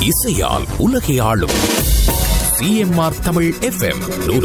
இசையால் உலகை ஆளும் சிஎம்ஆர் தமிழ் எஃப்எம்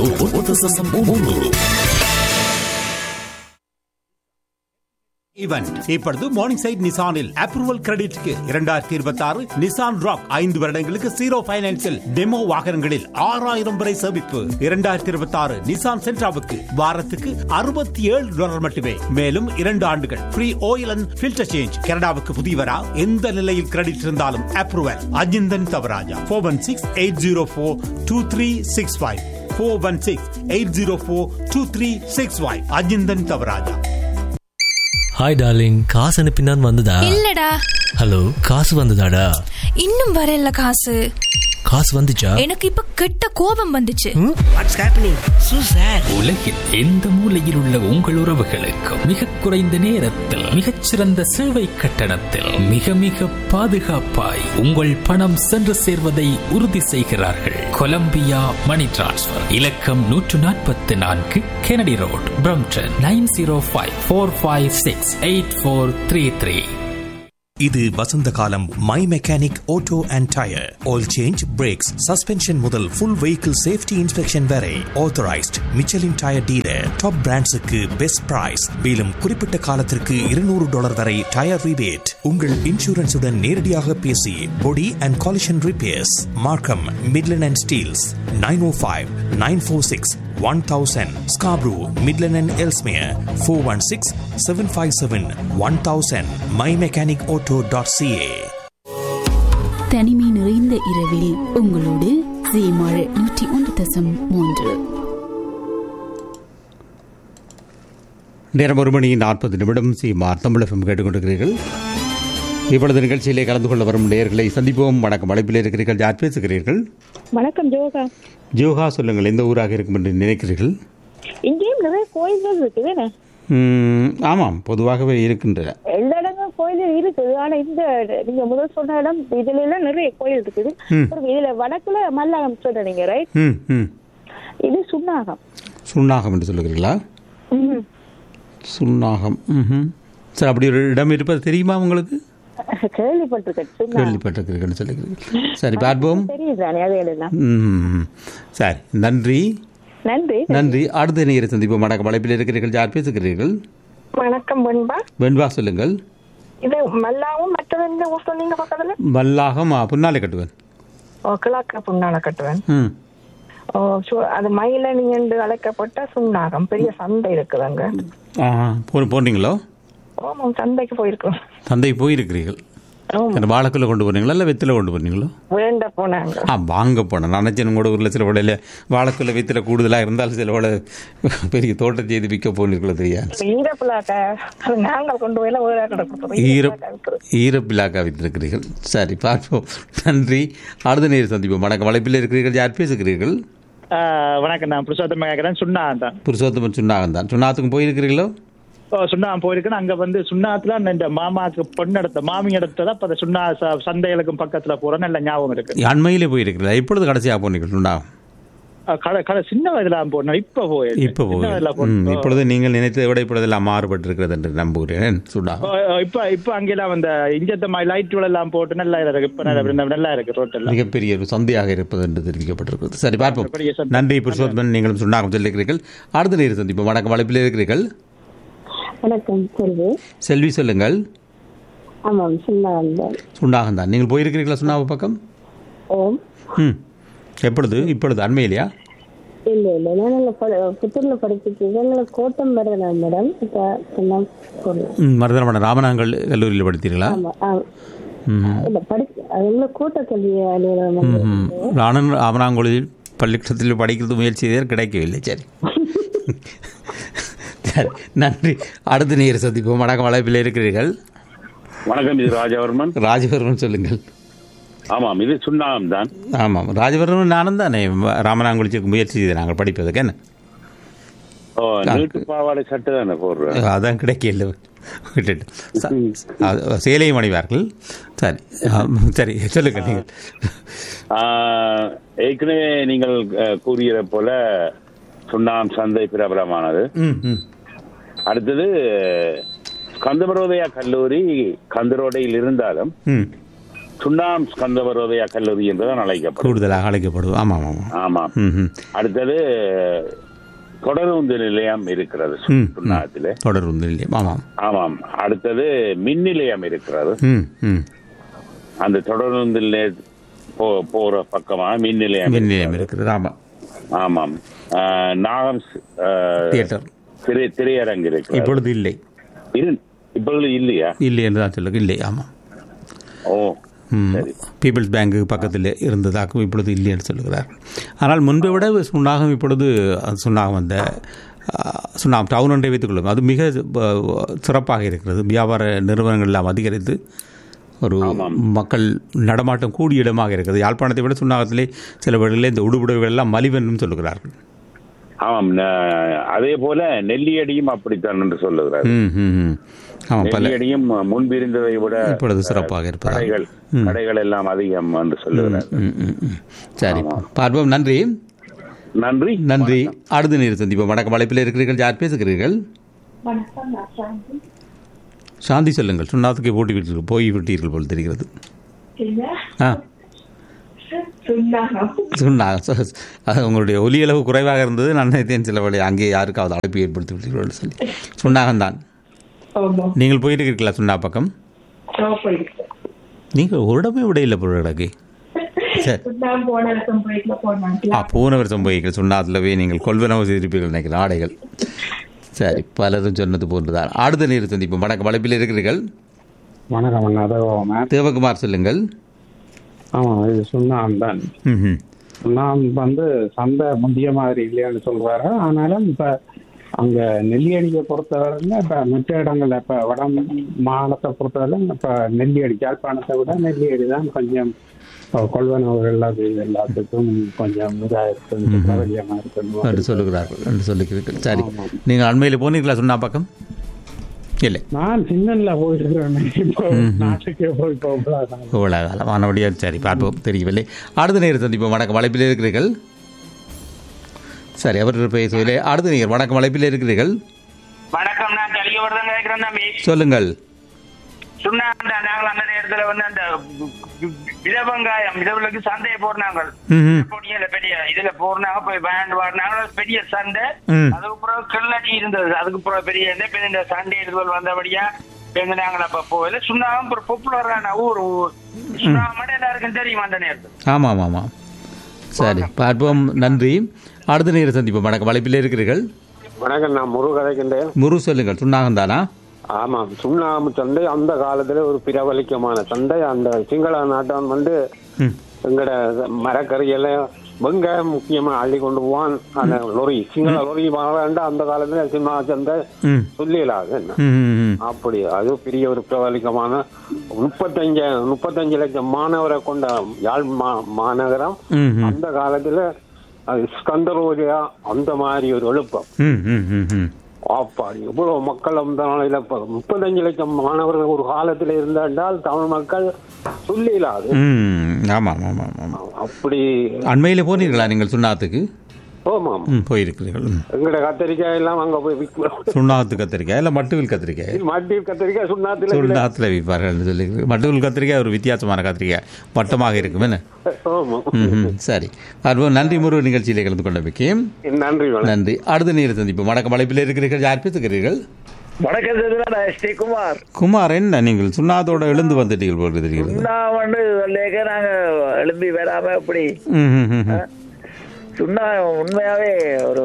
ஈவென்ட் இப்பொழுது மார்னிங் சைட் நிசானில் அப்ரூவல் கிரெடிட்க்கு இரண்டாயிரத்தி இருபத்தி ஆறு நிசான் ராக் ஐந்து வருடங்களுக்கு ஜீரோ பைனான்சில் டெமோ வாகனங்களில் ஆறாயிரம் வரை சேமிப்பு இரண்டாயிரத்தி இருபத்தி ஆறு நிசான் சென்ட்ராவுக்கு வாரத்துக்கு அறுபத்தி ஏழு டாலர் மட்டுமே மேலும் இரண்டு ஆண்டுகள் free oil and filter change கனடாவுக்கு புதியவரா எந்த நிலையில் கிரெடிட் இருந்தாலும் approval Ajinthan Thavarajah four one six eight zero four two three six five four one six eight zero four two three six five Ajinthan Thavarajah hi darling காசு அனுப்பினான் வந்ததா இல்லடா ஹலோ காசு வந்ததாடா இன்னும் வரல காசு காசு வந்துச்சா எனக்கு இப்ப கெட்ட கோபம் வந்துச்சு வாட்ஸ் ஹேப்பனிங் சூ சார் உலகில் எந்த மூலையில் உள்ள உங்கள் உறவுகளுக்கு மிக குறைந்த நேரத்தில் மிகச்சிறந்த சேவை கட்டணத்தில் மிக மிக பாதுகாப்பாய் உங்கள் பணம் சென்று சேர்வதை உறுதி செய்கிறார்கள் கொலம்பியா மணி டிரான்ஸ்ஃபர் இலக்கம் நூற்று நாற்பத்தி நான்கு Kennedy road Brampton nine zero five four five six eight four three three இது வசந்த காலம் my mechanic auto and tyre oil change brakes suspension முதல் ஃபுல் வெஹிக்கிள் சேஃப்டி இன்ஸ்பெக்ஷன் வரை authorised Michelin tyre dealer top பிராண்ட்ஸுக்கு best price மேலும் குறிப்பிட்ட காலத்திற்கு இருநூறு டாலர் வரை டயர் ரிபேட் உங்கள் இன்சூரன்ஸுடன் நேரடியாக பேசி body and collision repairs Markham Midland and Steeles nine O five nine four six one thousand Scarborough Midland and Ellesmere four one six seven five seven one thousand my mechanic auto dot C A தனிமை நிறைந்த இரவில் உங்களோடு சீமாழ் நூற்றி ஒன்று தசம் மூன்று நேரம் ஒரு மணி நாற்பது நிமிடம் சீமார் தமிழகம் கேட்டுக்கொண்டிருக்கிறீர்கள் இப்பொழுது நிகழ்ச்சியிலே கலந்து கொள்ள வரும் நேர்களை சந்திப்போம் வணக்கம் அழைப்பில் இருக்கிறீர்கள் யார் பேசுகிறீர்கள் வணக்கம் ஜோகா ஜோகா சொல்லுங்கள் எந்த ஊராக இருக்கும் என்று நினைக்கிறீர்கள் இங்கேயும் நிறைய கோயில்கள் இருக்குது ம், ஆமாம் பொதுவாகவே இருக்கின்றன எல்லா இடங்களும் கோயில் இருக்குது ஆனா இந்த நீங்க முதல் சொன்ன இடம் இதுல எல்லாம் நிறைய கோயில் இருக்குது ம். அப்புறம் இதுல வடக்குல மல்லாகம் சொல்றீங்க ரைட் ம் ம் இது சுண்ணாகம் சுண்ணாகம் என்று சொல்லுகிறீர்களா ம். சுண்ணாகம் ம் சரி அப்படி ஒரு இடம் இருப்பது தெரியுமா உங்களுக்கு கேள்விப்பட்டிருக்கேன் சுண்ணாகம் கேள்விப்பட்டிருக்கிறீர்கள் சொல்லுகிறீர்கள் சரி பார்ப்போம் தெரியுதானே அது எல்லாம் ம் சரி நன்றி நன்றி நன்றி அடுத்த நேர சந்திப்போம் வணக்கம் அழைப்பில் இருக்கிறீர்கள் யார் பேசுகிறீர்கள் வணக்கம் வெண்பா வெண்பா சொல்லுங்கள் இது மல்லாவும் மற்றது எந்த ஊர் சொன்னீங்க பக்கத்துல மல்லாகம் ஆ, புன்னாலை கட்டுவேன் ஓ கிழக்க புண்ணால கட்டுவேன் ம் ஓ சு- அது மயிலணி என்று அழைக்கப்பட்ட சுண்ணாகம் பெரிய சந்தை இருக்குதுங்க ஆ போ போனீங்களோ ஓமாம் சந்தைக்கு போயிருக்கோம் சந்தைக்கு போயிருக்கிறீர்கள் ஆமா அந்த வாழைக்குள்ள கொண்டு போனீங்களா இல்லை வெத்தில கொண்டு போனீங்களோ வேண்ட போனாங்க ஆ வாங்க போனேன் நான் நினச்சேன் கூட ஊரில் சில வடையில் வாழைக்குள்ள வெத்தில கூடுதலாக இருந்தாலும் சில வடை பெரிய தோட்டம் செய்து விற்க போனீர்களோ தெரியாது ஈரப்பிள்ளாக்க அது நாங்கள் கொண்டு போய் எல்லாம் ஒரு கொடுத்துருவோம் ஈர ஈரப்பிலாக்கா வைத்திருக்கிறீர்கள் சரி பார்ப்போம் நன்றி அடுத்த நேரம் சந்திப்போம் வணக்கம் வளைப்பில் இருக்கிறீர்கள் யார் பேசுகிறீர்கள் வணக்கம் நான் புருஷோத்தம கேட்கறேன் சுண்ணா தான் புருஷோத்தமன் சுண்ணாகம் தான் சுண்ணாத்துக்கும் போயிருக்கிறீர்களோ ஓ, சுண்ணா போயிருக்கேன் அங்க வந்து சுண்ணாத்துல இந்த மாமாக்கு பொண்ணு எடுத்த மாமி எடுத்ததா அப்ப அந்த சுண்ணா ச- சந்தைகளுக்கும் பக்கத்துல போற நல்ல ஞாபகம் இருக்கு அண்மையிலே போயிருக்கிறீர்கள் இப்பொழுது கடைசியாக போனீர்கள் சுண்ணாகம் அஹ் கடை கடை சின்ன வயதுல போனோம் இப்ப போயிருக்கேன். இப்போ சின்ன வயதுல போகுது ம், போனோம். இப்பொழுது நீங்கள் நினைத்ததை விட இப்பொழுதெல்லாம் மாறுபட்டிருக்கிறது என்று நம்புகிறேன் சுண்ணாகம் ஓ, ஓ, இப்ப இப்ப அங்கெல்லாம் அந்த இஞ்சத்த மாதிரி லைட் எல்லாம் போட்டு நல்லா இருக்கு இப்ப நல்லா நல்லா இருக்கு ரோட்டெல்லாம் மிகப்பெரிய ஒரு சந்தையாக இருப்பது என்று தெரிவிக்கப்பட்டிருக்கிறது சரி பார்ப்போம் பெரிய சந்தை. நன்றி புருஷோத்தமன் நீங்களும் சுண்ணாகம் சொல்லியிருக்கிறீர்கள் அடுத்த நேரம் சந்திப்போம் வணக்கம் வளைப்பில் இருக்கிறீர்கள் வணக்கம் செல்வி செல்வி சொல்லுங்கள் ஆமாம் சுண்ணாகம் சுண்ணாகம் தான் நீங்கள் போயிருக்கிறீர்களா சுண்ணாக பக்கம் ஓம் ம் எப்பொழுது இப்பொழுது அண்மையிலையா இல்ல இல்ல நான் புத்தூர்ல படிச்சுட்டு எங்களுக்கு கோட்டம் வரலாம் மேடம் இப்ப சொன்னா சொல்லலாம் ம் மருதனமட ராமநாங்கல் கல்லூரியில் படித்தீர்களா ஆமா ஆ. ம் இல்ல படிச்சு அது எங்களை கூட்ட கல்வி அலுவலகம் ம் நானும் ராமநாங்குளில் பள்ளிக்கூடத்தில் படிக்கிறது முயற்சி செய்தால் கிடைக்கவில்லை சரி சரி நன்றி அடுத்த நேரம் சந்திப்போம் வணக்கம் வளைப்பில் இருக்கிறீர்கள் வணக்கம் இது ராஜவர்மன் ராஜவர்மன் சொல்லுங்கள் ஆமாம் இது சுண்ணாகம் தான் ஆமாம் ராஜவர்மன் நானும் தானே ராமநாங்குளிச்சுக்கு முயற்சி செய்து நாங்கள் படிப்பதுக்கு என்ன ஓ நீட்டு பாவாடை சட்டை தானே போடுறேன் அதான் கிடைக்கல விட்டுட்டு ச- அது சேலையும் அணிவார்கள் சரி ஆம், சரி சொல்லுங்க நீங்கள் ஆஹ், ஏற்கனவே நீங்கள் அஹ், கூறியதை போல சுண்ணாம் சந்தை பிரபலமானது ம் ம் அடுத்தது கந்தபரோதயா கல்லூரி கந்தரோடையில் இருந்தாலும் ம் சுண்ணாம் ஸ்கந்தபரோதயா கல்லூரி என்றுதான் அழைக்கப்படும் கூடுதலாக அழைக்கப்படுவோம் ஆமாம் ஆமாம் ஆமாம் ம் ம் அடுத்தது தொடருந்து நிலையம் இருக்கிறது ம், சுண்ணாத்திலே தொடர் வந்து இல்லையா ஆமாம் ஆமாம் அடுத்தது மின் நிலையம் இருக்கிறது ம் ம் அந்த தொடருந்து நிலைய போ- போற பக்கமா மின் நிலையம் மின் நிலையம் இருக்கிறது ஆமாம் ஆமாம் ஆஹ், நாகம் ஸ்- ஆஹ், தியேட்டர் திரை திரையரங்கு இருக்கிறது இப்பொழுது இல்லை இரு- இப்பொழுது இல்லையா இல்லை என்று தான் சொல்லுங்க இல்லை ஆமாம் ஓ ம். சரி. பீப்பிள்ஸ் பேங்க் பக்கத்தில் இருந்ததாகவும் இப்பொழுது இல்லை என்று சொல்லுகிறார்கள் ஆனால் முன்பை விட சுண்ணாகம் இப்பொழுது அது சுண்ணாகம் அந்த ஆ, சுண்ணாகம் டவுன் ஒன்றை வைத்துக் கொள்ளும் அது மிக ஆ, சிறப்பாக இருக்கிறது வியாபார நிறுவனங்கள் எல்லாம் அதிகரித்து ஒரு மக்கள் நடமாட்டம் கூடிய இடமாக இருக்கிறது யாழ்ப்பாணத்தை விட சுண்ணாகத்திலே சில இடங்களில் இந்த உடுபுடவுகள் எல்லாம் மலிவென்றும் சொல்லுகிறார்கள் ஆமாம் ந- அதே போல நெல்லியடியும் அப்படித்தான் என்று சொல்லுகிறார் ம் ம் ம் ஆமாம் பல நெல்லியடியும் முன்பிருந்ததை விட இப்பொழுது சிறப்பாக இருப்பதாக கடைகள் கடைகள் எல்லாம் அதிகம் என்று சொல்லுகிறார் ம் ம் ம் சரி பார்ப்போம் நன்றி நன்றி நன்றி அடுத்த நேரம் சந்திப்போம் வணக்கம் அழைப்பில் இருக்கிறீர்கள் யார் பேசுகிறீர்கள் சாந்தி சொல்லுங்கள் சுண்ணாத்துக்கு போட்டி விட்டீர்கள் போய் விட்டீர்கள் போல் தெரிகிறது ஆ சுண்ணா ச- ச- அது உங்களுடைய ஒலியளவு குறைவாக இருந்தது நான் நினைத்தேன் சில வழி அங்கே யாருக்காவது அழைப்பு ஏற்படுத்தி விட்டீர்கள் சொல்லி சுண்ணாகம்தான் நீங்கள் போயிருக்கிறீர்களா சுண்ணா பக்கம் நீங்கள் ஒரு இடமே விட இல்லை பொருள் கிடக்கு சரி ஆ போன வருஷம் போய்கள் சொன்னாதுலவே நீங்கள் கொள்வனவு செய்திருப்பீர்கள் நினைக்கிறேன் ஆடைகள் சரி பலரும் சொன்னது போன்றுதான் அடுத்த நீர் சந்திப்போம் வணக்கம் வளைப்பில் இருக்கிறீர்கள் வணக்கம் அண்ணா அதோ தேவகுமார் சொல்லுங்கள் ஆமாம் இது சுண்ணாம் தான் ம்ஹும். சுண்ணாம் வந்து சந்தை முந்திய மாதிரி இல்லையான்னு சொல்றாரு ஆனாலும் இப்ப அங்க நெல்லியடியை பொறுத்தவரையில இப்ப மற்ற இடங்கள்ல இப்ப வட மாநிலத்தை பொறுத்தவரை இப்ப நெல்லியடி யாழ்ப்பாணத்தை விட நெல்லியடி தான் கொஞ்சம் இப்ப கொள்வனவுகள் அது எல்லாத்துக்கும் கொஞ்சம் இதா இருக்கு பிரபலியமா என்று இருக்கு சொல்லுகிறார்கள் என்று சொல்லுகிறீர்கள் சரி நீங்கள் அண்மையில் போனீர்களா சொன்னா பக்கம் இல்லை நான் சின்னன்ல போயிருக்கிறேன் இப்போ நாட்டுக்கே போய் போகலாம் இவ்வளோ காலம் ஆனபடியாக சரி பார்ப்போம் தெரியவில்லை அடுத்த நேரம் சந்திப்போம் வணக்கம் வளைப்பில் இருக்கிறீர்கள் சரி அவர் பேசவில்லை அடுத்த நேர் வணக்கம் வளைப்பில் இருக்கிறீர்கள் வணக்கம் நான் கலியவர்தான் கேட்கிறேன் தம்பி சொல்லுங்கள் சொன்னா அந்த நாங்கள் அந்த நேரத்துல வந்து அந்த வித வெங்காயம் இதற்கு சந்தையை போடுறாங்க ம்ஹும். பொடியில பெரிய இதுல போடுறாங்க போய் பேண்ட் வாடினாங்க பெரிய சந்தை ம். அதுக்கு பிறகு கிள்ளடி இருந்தது அதுக்கு பிறகு பெரிய இந்த இப்ப இந்த சண்டை இதுவல் வந்தபடியா எங்க நாங்கள் அப்ப போகல சுண்ணாகம் ஒரு பாப்புலரான ஊர் ஊர். சுண்ணாகம் எல்லாருக்கும் தெரியும் அந்த நேரத்தில் ஆமாம் ஆமாம் ஆமாம் சரி பார்ப்போம் நன்றி அடுத்த நேரம் சந்திப்போம் வணக்கம் வளைப்பில் இருக்கிறீர்கள் வணக்கம் நான் முரு கதைக்கின்றேன் முரு சொல்லுங்கள் சுண்ணாகம் தானா ஆமாம் சுண்ணாம்பு சந்தை அந்த காலத்துல ஒரு பிரபலிக்கமான சந்தை அந்த சிங்கள நாட்டம் வந்து ம். எங்கட மரக்கறியெல்லாம் வெங்காயம் முக்கியமா அள்ளி கொண்டு போவான் அந்த லொரி சிங்கள லொரி வேண்டாம் அந்த காலத்துல சின்ன சந்தை ம் சொல்லிடலாது என்ன ம், ம், ம். அப்படி அது பெரிய ஒரு பிரபலிக்கமான முப்பத்தஞ்சு முப்பத்தஞ்சு லட்சம் மாணவரை கொண்ட யாழ் மா- மாநகரம் ம், ம். அந்த காலத்துல அது ஸ்கந்தரோஜா அந்த மாதிரி ஒரு எழுப்பம் ம், ம், ம், ம். ஆப்பாடி இவ்வளவு மக்கள் அந்த நாளையில இப்ப முப்பத்தஞ்சு லட்சம் மாணவர்கள் ஒரு காலத்துல இருந்தால் தமிழ் மக்கள் சொல்லிடாது ம் ஆமாம் ஆமாம் ஆமாம் அப்படி அண்மையில் போனீர்களா நீங்கள் சுண்ணாத்துக்கு ஆமாம் ம் போயிருக்கிறீர்கள் ம். எங்கட கத்திரிக்காய் எல்லாம் அங்க போய் விற்கிறோம் சுண்ணாத்து கத்திரிக்காய் இல்லை மட்டுவில் கத்திரிக்காய் மட்டி கத்திரிக்காய் சுண்ணாத்துல இல்ல. சுண்ணாத்தில் விற்பார்கள் சொல்லி மட்டுவில் கத்திரிக்காய் ஒரு வித்தியாசமான கத்திரிக்காய் வட்டமாக இருக்கும் என்ன ஆமா ம், ம். சரி அற்புதம் நன்றி முருகு நிகழ்ச்சியிலே கலந்து கொண்டமைக்கு நன்றி வணக்கம் நன்றி அடுத்த நேரம் சந்திப்போம் வணக்கம் அழைப்பில் இருக்கிறீர்கள் யார் பேசுகிறீர்கள் வணக்கம் சதுரா ஸ்ரீகுமார் குமார் என்ன நீங்கள் சுண்ணாத்தோட எழுந்து வந்துட்டீர்கள் போல தெரிகிறது நான் வந்து லேக்க நாங்க எழும்பி வராம இப்படி ம், ம், ம், ம். சுண்ணா உண்மையாவே ஒரு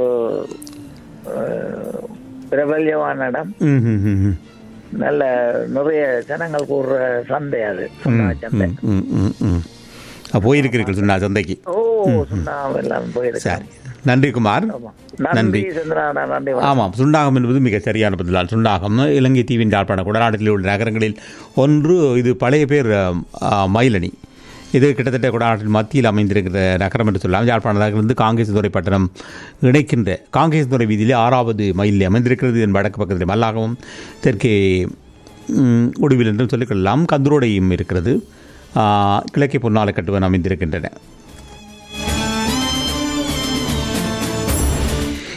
அஹ், பிரபல்யமான இடம் ம், ம், ம், ம். நல்ல நிறைய ஜனங்கள் கூடுற சந்தை அது சுண்ணா சந்தை ம், ம், ம், ம். ஆ, போயிருக்கிறீர்கள் சுண்ணா சந்தைக்கு ஓ சுண்ணா எல்லாம் போயிருக்கு சரி நன்றி குமார் நன்றி நன்றி சந்திரா நன்றி வணக்கம். ஆமாம் சுண்டாகம் என்பது மிக சரியான பதிலால் சுண்டாகம் இலங்கை தீவின் யாழ்ப்பாண குடநாட்டில் உள்ள நகரங்களில் ஒன்று இது பழைய பேர் ஆ, மயிலணி இது கிட்டத்தட்ட குடநாட்டின் மத்தியில் அமைந்திருக்கிற நகரம் என்று சொல்லலாம் யாழ்ப்பாண நகரிலிருந்து காங்கேசதுறை பட்டணம் இணைக்கின்ற காங்கேசதுறை வீதியிலே ஆறாவது மைலில் அமைந்திருக்கிறது இதன் வடக்கு பக்கத்தில் மல்லாகவும் தெற்கே ம், உடுவில் என்றும் சொல்லிக்கொள்ளலாம் கந்தரோடையும் இருக்கிறது ஆ, கிழக்கே பொன்னாலை கட்டுவன் அமைந்திருக்கின்றன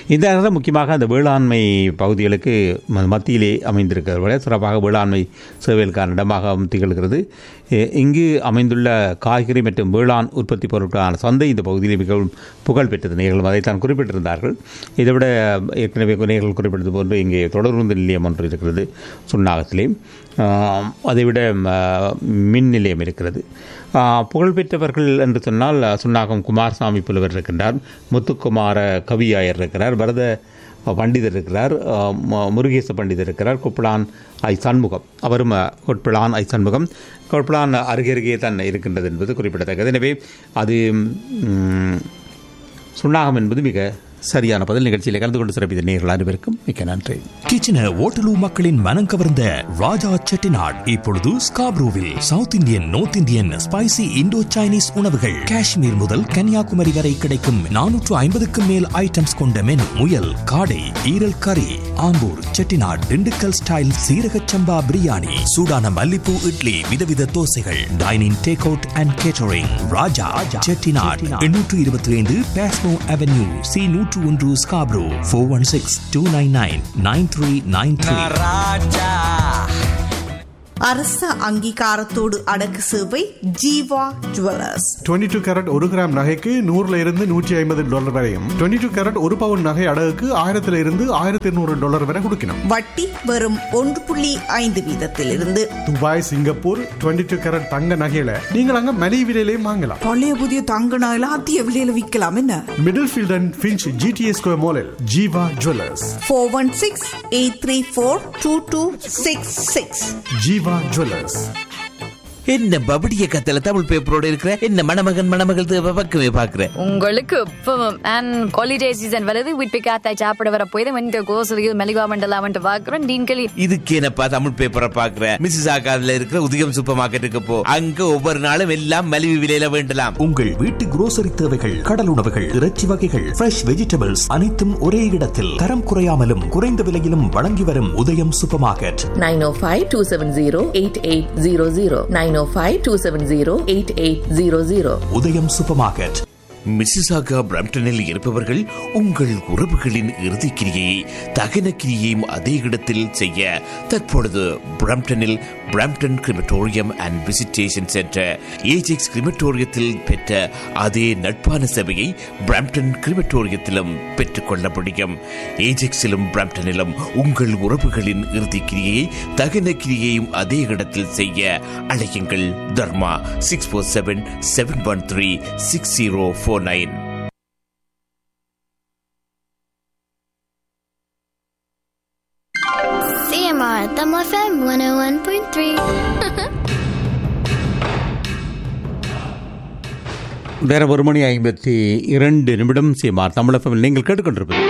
இந்த நேரத்தில் முக்கியமாக அந்த வேளாண்மை பகுதிகளுக்கு ம- மத்தியிலே அமைந்திருக்கிறது விட சிறப்பாக வேளாண்மை சேவைகளுக்கான இடமாக திகழ்கிறது எ- இங்கு அமைந்துள்ள காய்கறி மற்றும் வேளாண் உற்பத்தி பொருட்களான சந்தை இந்த பகுதியில் மிகவும் புகழ் பெற்றது நேர்களும் அதைத்தான் குறிப்பிட்டிருந்தார்கள் இதை விட ஏற்கனவே நேர்கள் குறிப்பிட்டது போன்று இங்கே தொடருந்து நிலையம் ஒன்று இருக்கிறது சுன்னாகத்திலே ஆம், அதைவிட ம, மின் நிலையம் இருக்கிறது ஆ, புகழ்பெற்றவர்கள் என்று சொன்னால் சுன்னாகம் குமாரசாமி புலவர் இருக்கின்றார் முத்துக்குமார கவியாயர் இருக்கிறார் பரத பண்டிதர் இருக்கிறார் ஆ, மு- முருகேச பண்டிதர் இருக்கிறார் கொப்பளான் ஐ சண்முகம் அவரும் அ, கொட்பிளான் ஐ சண்முகம் கொட்பிளான் அருகருகே தான் இருக்கின்றது என்பது குறிப்பிடத்தக்கது எனவே அது ம், சுண்ணாகம் என்பது மிக சரியான பதில் நிகழ்ச்சியில் கலந்து கொண்டு சிறப்பித்த நேர்கள் அனைவருக்கும் மிக்க நன்றி கிச்சன ஓட்டலூ மக்களின் மனம் கவர்ந்த ராஜா செட்டிநாட் இப்பொழுது ஸ்காப்ரூவில் South Indian North Indian spicy Indo Chinese உணவுகள் காஷ்மீர் முதல் கன்னியாகுமரி வரை கிடைக்கும் நானூற்று ஐம்பதுக்கும் மேல் ஐட்டம்ஸ் கொண்ட மெனு முயல் காடை ஈரல் கறி ஆம்பூர் செட்டிநாட் திண்டுக்கல் ஸ்டைல் சீரக சம்பா பிரியாணி சூடான மல்லிப்பூ இட்லி விதவித தோசைகள் dining take out and catering Raja Chettinad எண்ணூற்று இருபத்தி ஐந்து பேஸ்மோ அவென்யூ சி நூற்று ஒன்று Scarborough four one six two nine nine nine three nine three அரச அங்கீகாரத்தோடு அடக்கு சேவை ஜீவா ஜுவல்லர்ஸ் 22 டூ கேரட் ஒரு கிராம் நகைக்கு நூறுல இருந்து நூற்றி ஐம்பது டாலர் வரையும் 22 டூ கேரட் ஒரு பவுன் நகை அடகுக்கு ஆயிரத்துல இருந்து ஆயிரத்தி இருநூறு டாலர் வரை கொடுக்கணும் வட்டி வெறும் ஒன்று புள்ளி ஐந்து வீதத்திலிருந்து துபாய் சிங்கப்பூர் 22 டூ கேரட் தங்க நகையில நீங்கள் அங்க மலிவு விலையிலையும் வாங்கலாம் பழைய புதிய தங்க நகையில அதிக விலையில விற்கலாம் என்ன Middlefield and Finch G T S square மாலில் Jeeva jewellers four one six eight three four two two six six Jeeva jewellers என்ன பபடிய கத்தல தமிழ் பேப்பரோட இருக்கிற என்ன மணமகன் மணமகள் தேவை பக்கமே பாக்குற உங்களுக்கு இப்பவும் அண்ட் ஹாலிடே சீசன் வருது வீட்டு காத்தாய் சாப்பிட வர போய் வந்து கோசலியில் மெலிகா மண்டலாம் வந்து பாக்குறோம் டீன்களி இதுக்கு என்னப்பா தமிழ் பேப்பரை பாக்குற மிஸ்ஸஸ் ஆகாதுல இருக்கிற உதயம் சூப்பர் மார்க்கெட்டுக்கு போ அங்க ஒவ்வொரு நாளும் எல்லாம் மலிவு விலையில வேண்டலாம் உங்கள் வீட்டு குரோசரி தேவைகள் கடல் உணவுகள் இறைச்சி வகைகள் ஃப்ரெஷ் வெஜிடபிள்ஸ் அனைத்தும் ஒரே இடத்தில் தரம் குறையாமலும் குறைந்த விலையிலும் வழங்கி வரும் உதயம் சூப்பர் மார்க்கெட் 905-270-8800 905-270-8800 உதயம் சூப்பர் மார்க்கெட் மிஸ்ஸிசாகா பிரம்டனில் இருப்பவர்கள் உங்கள் உறவுகளின் இறுதிக்கிரியை தகன கிரியையும் அதே இடத்தில் செய்ய தற்பொழுது பிரம்டனில் Brampton crematorium and visitation centre Ajax கிரிமட்டோரியத்தில் பெற்ற அதே நட்பான சேவையை பிரம்டன் கிரிமட்டோரியத்திலும் பெற்றுக்கொள்ள முடியும் ஏஜெக்ஸிலும் பிரம்டனிலும் உங்கள் உறவுகளின் இறுதிக்கிரியை தகன கிரியையும் அதே இடத்தில் செய்ய அழையுங்கள் Dharma six four seven seven one three six zero four nine CMR Thumb FM 101.3. வேற ஒரு மணி ஐம்பத்தி இரண்டு நிமிடம் சிமார் தமிழகம் நீங்கள் கேட்டுக்கொண்டிருப்பது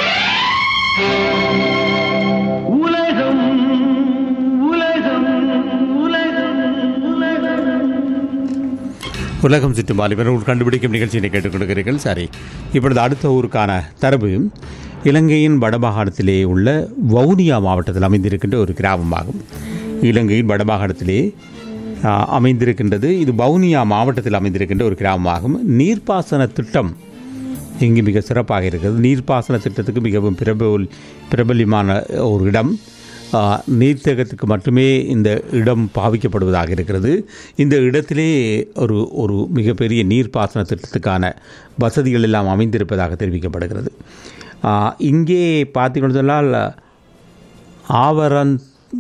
உலகம் சுற்றும் வாலிபர்கள் கண்டுபிடிக்கும் நிகழ்ச்சியினை கேட்டுக்கொண்டிருக்கிறீர்கள் சரி இப்பொழுது அடுத்த ஊருக்கான தரவு இலங்கையின் வடமாகாணத்திலே உள்ள வவுனியா மாவட்டத்தில் அமைந்திருக்கின்ற ஒரு கிராமமாகும் இலங்கையின் வடமாகாணத்திலே ஆ, அமைந்திருக்கின்றது இது வவுனியா மாவட்டத்தில் அமைந்திருக்கின்ற ஒரு கிராமமாகும் நீர்ப்பாசன திட்டம் இங்கு மிக சிறப்பாக இருக்கிறது நீர்ப்பாசன திட்டத்துக்கு மிகவும் பிரபல பிரபல்யமான ஒரு இடம் ஆ, நீர்த்தேக்கத்துக்கு மட்டுமே இந்த இடம் பாவிக்கப்படுவதாக இருக்கிறது இந்த இடத்திலே ஒரு ஒரு மிகப்பெரிய நீர்ப்பாசன திட்டத்துக்கான வசதிகள் எல்லாம் அமைந்திருப்பதாக தெரிவிக்கப்படுகிறது ஆ, இங்கே பார்த்தீங்கன்னு சொன்னால் ஆவரன்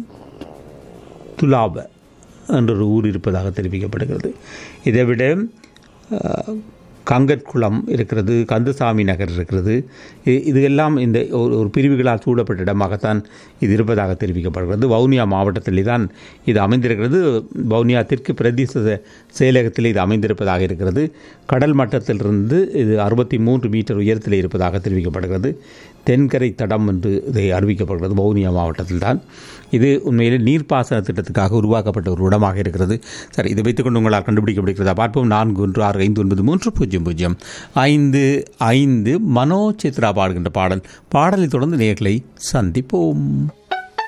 துலாப என்ற ஒரு ஊர் இருப்பதாக தெரிவிக்கப்படுகிறது இதை விட அஹ், கங்கட்குளம் இருக்கிறது கந்தசாமி நகர் இருக்கிறது இ- இது எல்லாம் இந்த ஒரு ஒரு பிரிவுகளால் சூழப்பட்ட இடமாகத்தான் இது இருப்பதாக தெரிவிக்கப்படுகிறது வவுனியா மாவட்டத்திலே தான் இது அமைந்திருக்கிறது வவுனியா தெற்கு பிரதேச செ- செயலகத்தில் இது அமைந்திருப்பதாக இருக்கிறது கடல் மட்டத்திலிருந்து இது அறுபத்தி மூன்று மீட்டர் உயரத்தில் இருப்பதாக தெரிவிக்கப்படுகிறது தென்கரை தடம் என்று இதை அறிவிக்கப்படுகிறது வவுனியா மாவட்டத்தில் தான் இது உண்மையிலே நீர்ப்பாசன திட்டத்துக்காக உருவாக்கப்பட்ட ஒரு இடமாக இருக்கிறது சரி இதை வைத்துக்கொண்டு உங்களால் கண்டுபிடிக்க முடிகிறதா பார்ப்போம் நான்கு ஒன்று ஆறு ஐந்து ஒன்பது மூன்று பூஜ்ஜியம் பூஜ்ஜியம் ஐந்து ஐந்து மனோ சித்ரா பாடுகின்ற பாடல் பாடலை தொடர்ந்து நேர்களை சந்திப்போம்